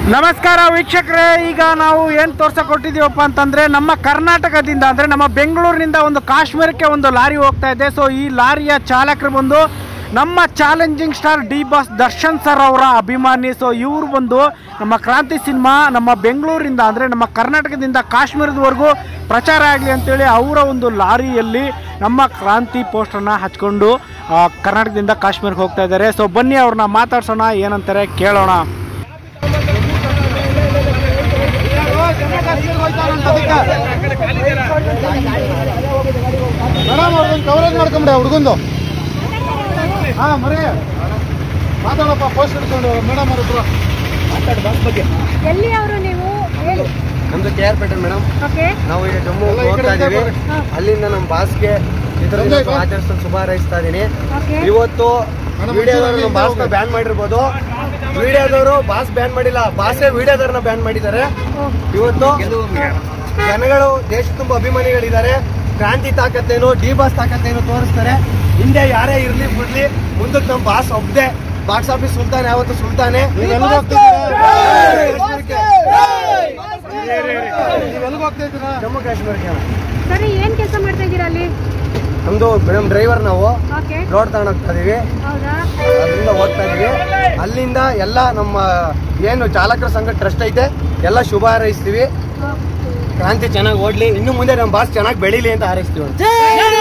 ನಮಸ್ಕಾರ ವೀಕ್ಷಕರೇ ಈಗ ನಾವು ಏನು ತೋರ್ಸಕ್ ಕೊಟ್ಟಿದ್ದೀವಪ್ಪ ಅಂತಂದ್ರೆ ನಮ್ಮ ಕರ್ನಾಟಕದಿಂದ ಅಂದ್ರೆ ನಮ್ಮ ಬೆಂಗಳೂರಿನಿಂದ ಒಂದು ಕಾಶ್ಮೀರಕ್ಕೆ ಒಂದು ಲಾರಿ ಹೋಗ್ತಾ ಇದೆ ಸೊ ಈ ಲಾರಿಯ ಚಾಲಕರು ಬಂದು ನಮ್ಮ challenging star D boss Darshan sir ಅವರ ಅಭಿಮಾನಿ ಸೊ ಇವರು ಬಂದು ನಮ್ಮ ಕ್ರಾಂತಿ ಸಿನಿಮಾ ನಮ್ಮ ಬೆಂಗಳೂರಿಂದ ಅಂದರೆ ನಮ್ಮ ಕರ್ನಾಟಕದಿಂದ ಕಾಶ್ಮೀರದವರೆಗೂ ಪ್ರಚಾರ ಆಗಲಿ ಅಂತೇಳಿ ಅವರ ಒಂದು ಲಾರಿಯಲ್ಲಿ ನಮ್ಮ ಕ್ರಾಂತಿ ಪೋಸ್ಟರ್ನ ಹಚ್ಕೊಂಡು ಆ, ಕರ್ನಾಟಕದಿಂದ ಕಾಶ್ಮೀರಕ್ಕೆ ಹೋಗ್ತಾ ಇದ್ದಾರೆ ಸೊ ಬನ್ನಿ ಅವ್ರನ್ನ ಮಾತಾಡ್ಸೋಣ ಏನಂತಾರೆ ಕೇಳೋಣ ಮೇಡಮ್ ಅವ್ರದ್ದು ಕವರೇಜ್ ಮಾಡ್ಕೊಂಬಿಡಿ ಹುಡುಗಂದು ಹಾ ಮರಿ ಮಾತಾಡಪ್ಪ ಪೋಸ್ಟ್ ಹಿಡ್ಕೊಂಡು ಮೇಡಮ್ ಅವ್ರ ಹತ್ರ ಎಲ್ಲಿ ಅವರು ನೀವು ಹೇಳಿ ನಮ್ದು K R Pete madam okay ನಾವು ಈಗ ಜಮ್ಮು ಎಲ್ಲ ಈ ಕಡೆ ಹೋಗ್ತಾ ಇದೀವಿ ಇದೆ ಹಾ. ಅಲ್ಲಿಂದ ನಮ್ಮ ಬಾಸ್ಗೆ ಇದ್ರ ಸಂಜಯ್ ಬಾ. ಆಚರಿಸಲು ಶುಭ ಹಾರೈಸ್ತಾ ಇದೀನಿ ಓಕೆ ಇವತ್ತು ಮೇಡಮ್, ವಿಡಿಯೋದವರು ಒಂಚೂರು ನಮ್ಮ ಬಾಸ್ನ ಹಿಂದೆ ಬ್ಯಾನ್ ಮಾಡಿರ್ಬೋದು ವಿಡಿಯೋದವರು ಬಾಸ್ ಬ್ಯಾನ್ ಮಾಡಿಲ್ಲ ಬಾಸೇ ವಿಡಿಯೋದವ್ರನ್ನ ಬ್ಯಾನ್ ಮಾಡಿದ್ದಾರೆ ಇವತ್ತು ಜನಗಳು ದೇಶ ತುಂಬ ಅಭಿಮಾನಿಗಳಿದ್ದಾರೆ ಕ್ರಾಂತಿ ತಾಕತ್ತೇನು ಡಿ ಬಾಸ್ ತಾಕತ್ತೇನು ತೋರಿಸ್ತಾರೆ ಹಿಂದೆ ಯಾರೇ ಇರ್ಲಿ ಬಿಡ್ಲಿ ಮುಂದಕ್ಕೆ ನಮ್ಮ ಬಾಸ್ ಒಬ್ಬದೆ ಬಾಕ್ಸ್ ಆಫೀಸ್ ಸುಲ್ತಾನ್ ಯಾವತ್ತು ಸುಲ್ತಾನೆ ನೀವು ಎಲ್ಲಿಗೆ ಹೋಗ್ತಿದ್ದೀರಾ ನೀವು ಎಲ್ಲಿಗೆ ಹೋಗ್ತಾ ಇದ್ದೀರಾ ಜಮ್ಮು ಕಾಶ್ಮೀರಕ್ಕೆ ಸರಿ ಏನ್ ಕೆಲಸ ಮಾಡ್ತಾ ಇದ್ದೀರಾ ಅಲ್ಲಿ ನಮ್ದು ಮೇಡಮ್ ಡ್ರೈವರ್ ನಾವು ಓಕೆ ರೋಡ್ ತಗೊಂಡ್ ಹೋಗ್ತಾ ಇದೀವಿ ಹೌದಾ ಅದರಿಂದ ಹೋಗ್ತಾ ಇದೀವಿ ಅಲ್ಲಿಂದ ಎಲ್ಲ ನಮ್ಮ ಏನು ಚಾಲಕರ ಸಂಘ ಟ್ರಸ್ಟ್ ಐತೆ ಎಲ್ಲ ಶುಭ ಹಾರೈಸ್ತೀವಿ ಕ್ರಾಂತಿ ಚೆನ್ನಾಗಿ ಓಡ್ಲಿ ಇನ್ನು ಮುಂದೆ ನಮ್ಮ ಬಾಸ್ ಚೆನ್ನಾಗಿ ಬೆಳೀಲಿ ಅಂತ ಹಾರೈಸ್ತೀವಿ